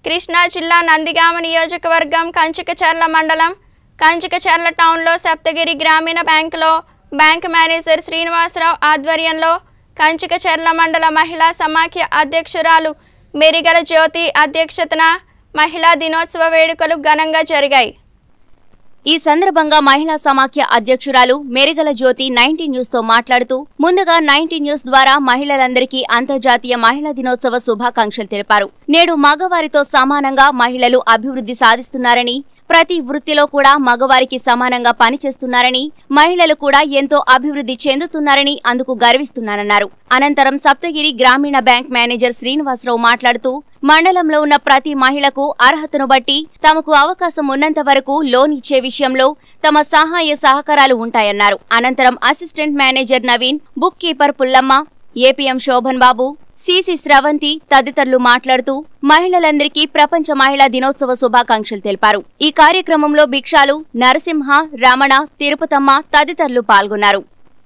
కృష్ణా జిల్లా నందిగామ నియోజకవర్గం కంచికచర్ల మండలం కంచికచర్ల టౌన్లో సప్తగిరి గ్రామీణ బ్యాంకులో బ్యాంక్ మేనేజర్ శ్రీనివాసరావు ఆధ్వర్యంలో కంచికచర్ల మండల మహిళా సమాఖ్య అధ్యక్షురాలు మెరిగల జ్యోతి అధ్యక్షతన మహిళా దినోత్సవ వేడుకలు ఘనంగా జరిగాయి ఈ సందర్భంగా మహిళా సమాఖ్య అధ్యక్షురాలు మెరిగల జ్యోతి నైన్టీ న్యూస్ తో మాట్లాడుతూ ముందుగా నైన్టీ న్యూస్ ద్వారా మహిళలందరికీ అంతర్జాతీయ మహిళా దినోత్సవ శుభాకాంక్షలు తెలిపారు నేడు మగవారితో సమానంగా మహిళలు అభివృద్ధి సాధిస్తున్నారని ప్రతి వృత్తిలో కూడా మగవారికి సమానంగా పనిచేస్తున్నారని మహిళలు కూడా ఎంతో అభివృద్ధి చెందుతున్నారని అందుకు గర్విస్తున్నానన్నారు అనంతరం సప్తగిరి గ్రామీణ బ్యాంక్ మేనేజర్ శ్రీనివాసరావు మాట్లాడుతూ మండలంలో ఉన్న ప్రతి మహిళకు అర్హతను బట్టి తమకు అవకాశం ఉన్నంత వరకు లోన్ ఇచ్చే విషయంలో తమ సహాయ సహకారాలు ఉంటాయన్నారు అనంతరం assistant manager Naveen book keeper Pullamma APM Shoban Babu CC Sravanthi తదితరులు మాట్లాడుతూ మహిళలందరికీ ప్రపంచ మహిళా దినోత్సవ శుభాకాంక్షలు తెలిపారు ఈ కార్యక్రమంలో భిక్షాలు నరసింహ రమణ తిరుపతమ్మ తదితరులు పాల్గొన్నారు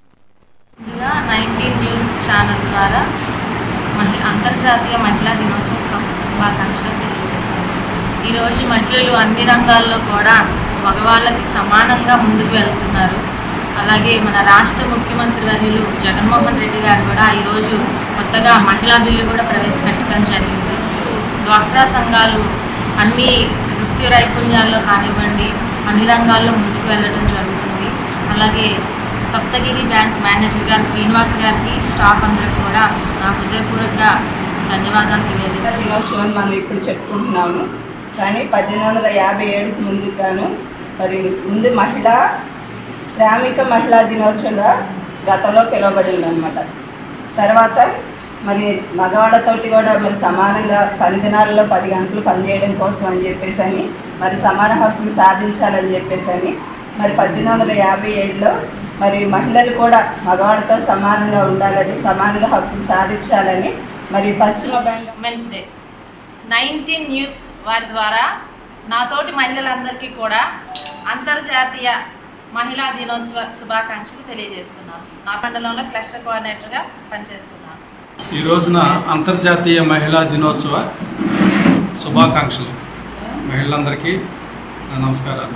ముందుగా నైన్టీన్ న్యూస్ ఛానల్ ద్వారా మహి అంతర్జాతీయ మహిళా దినోత్సవ శుభ- శుభాకాంక్షలు తెలియజేస్తున్నాను ఈరోజు మహిళలు అన్ని రంగాల్లో కూడా మగవాళ్ళకి సమానంగా ముందుకు వెళ్తున్నారు అలాగే మన రాష్ట్ర ముఖ్యమంత్రి వర్యులు జగన్మోహన్ రెడ్డి గారు కూడా ఈరోజు కొత్తగా మహిళా బిల్లు కూడా ప్రవేశపెట్టడం జరిగింది డ్వాక్రా సంఘాలు అన్ని వృత్తి నైపుణ్యాల్లో కానివ్వండి అన్ని రంగాల్లో ముందుకు వెళ్ళడం జరుగుతుంది అలాగే సప్తగిరి బ్యాంక్ మేనేజర్ గారు శ్రీనివాస్ గారికి స్టాఫ్ అందరికి కూడా నా హృదయపూర్వక ధన్యవాదాలు తెలియజేస్తాను దినోత్సవం మనం ఇప్పుడు చెప్పుకుంటున్నాము కానీ పద్దెనిమిది వందల యాభై ఏడుకు ముందు గాను మరి ముందు మహిళా శ్రామిక మహిళా దినోత్సవంగా గతంలో పిలువబడింది అనమాట తర్వాత మరి మగవాళ్ళతోటి కూడా మరి సమానంగా పని దినాలలో పది గంటలు పనిచేయడం కోసం అని చెప్పేసి అని మరి సమాన హక్కులు సాధించాలని చెప్పేసి అని మరి పద్దెనిమిది వందల యాభై ఏడులో మరి మహిళలు కూడా మగవాళ్ళతో సమానంగా ఉండాలని సమానంగా హక్కులు సాధించాలని మరి పశ్చిమ Bengal women's day nineteen news వారి ద్వారా నాతోటి మహిళలందరికీ కూడా అంతర్జాతీయ మహిళా దినోత్సవ శుభాకాంక్షలు తెలియజేస్తున్నాను నా మండలంలో క్లస్టర్ కోఆర్డినేటర్గా పనిచేస్తున్నాను ఈ రోజున అంతర్జాతీయ మహిళా దినోత్సవ శుభాకాంక్షలు మహిళలందరికీ నా నమస్కారాలు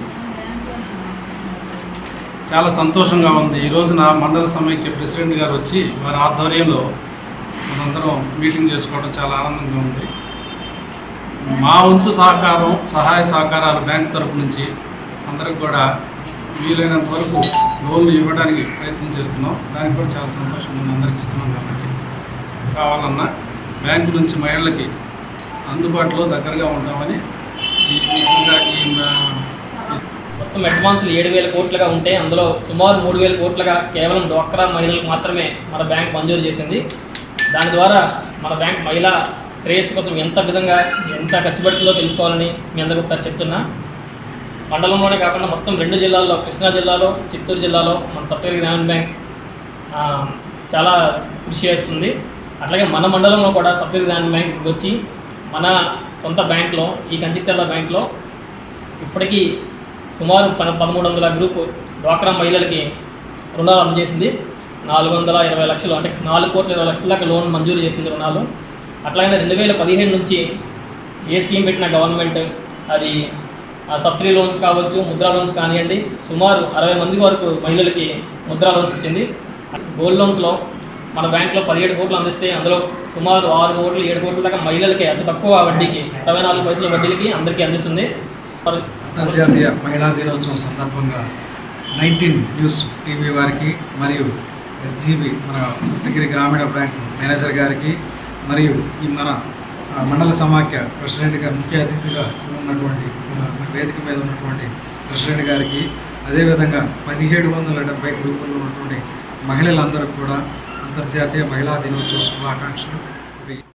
చాలా సంతోషంగా ఉంది ఈ రోజున మండల సమైక్య ప్రెసిడెంట్ గారు వచ్చి వారి ఆధ్వర్యంలో మనందరం మీటింగ్ చేసుకోవడం చాలా ఆనందంగా ఉంది మా వంతు సహకారం సహాయ సహకారాలు బ్యాంక్ తరపు నుంచి అందరికి కూడా వీలైనంత వరకు లోన్లు ఇవ్వడానికి ప్రయత్నం చేస్తున్నాం దానికి కూడా చాలా సంతోషంగా ఉంది అందరికి ఇస్తున్నాం కాబట్టి కావాలన్నా బ్యాంకు నుంచి మహిళలకి అందుబాటులో దగ్గరగా ఉంటామని ఈ విధంగా ఈ మా- మొత్తం అడ్వాన్సులు ఏడు వేల కోట్లుగా ఉంటే అందులో సుమారు మూడు వేల కోట్లుగా కేవలం డ్వాక్రా మహిళలకు మాత్రమే మన బ్యాంక్ మంజూరు చేసింది దాని ద్వారా మన బ్యాంక్ మహిళా శ్రేయస్సు కోసం ఎంత విధంగా ఎంత ఖర్చు పెడుతుందో తెలుసుకోవాలని మీ అందరికీ ఒకసారి చెప్తున్నా మండలంలోనే కాకుండా మొత్తం రెండు జిల్లాల్లో కృష్ణా జిల్లాలో చిత్తూరు జిల్లాలో మన సప్తగిరి గ్రామీణ బ్యాంక్ ఆ, చాలా కృషి చేస్తుంది అట్లాగే మన మండలంలో కూడా సప్తగిరి గ్రామీణ బ్యాంక్ వచ్చి మన సొంత బ్యాంక్లో ఈ కంచిచర్ల బ్యాంక్లో ఇప్పటికీ సుమారు పద పదమూడు వందల గ్రూపు డ్వాక్రా మహిళలకి రుణాలు అందజేసింది నాలుగు వందల ఇరవై లక్షలు అంటే నాలుగు కోట్ల ఇరవై లక్షల దాకా లోన్ మంజూరు చేసింది రుణాలు అట్లాగే రెండు వేల పదిహేను నుంచి ఏ స్కీమ్ పెట్టిన గవర్నమెంట్ అది ఆ సబ్సిడీ లోన్స్ కావచ్చు ముద్రా లోన్స్ కానివ్వండి సుమారు అరవై మంది వరకు మహిళలకి ముద్రా లోన్స్ ఇచ్చింది గోల్డ్ లోన్స్లో మన బ్యాంక్లో పదిహేడు కోట్లు అందిస్తే అందులో సుమారు ఆరు కోట్లు ఏడు కోట్ల దాకా మహిళలకి అతి తక్కువ వడ్డీకి ఇరవై నాలుగు పైసల వడ్డీలకి అందరికీ అందిస్తుంది మరి అంతర్జాతీయ మహిళా దినోత్సవం సందర్భంగా నైన్టీన్ న్యూస్ టీవీ వారికి మరియు ఎస్జీబీ మన సప్తగిరి గ్రామీణ బ్యాంక్ మేనేజర్ గారికి మరియు ఈ మన ఆ, మండల సమాఖ్య ప్రెసిడెంట్గా ముఖ్య అతిథిగా ఉన్నటువంటి మన వేదిక మీద ఉన్నటువంటి ప్రెసిడెంట్ గారికి అదేవిధంగా పదిహేడు వందల డెబ్బై గ్రూపుల్లో ఉన్నటువంటి మహిళలందరూ కూడా అంతర్జాతీయ మహిళా దినోత్సవ శుభాకాంక్షలు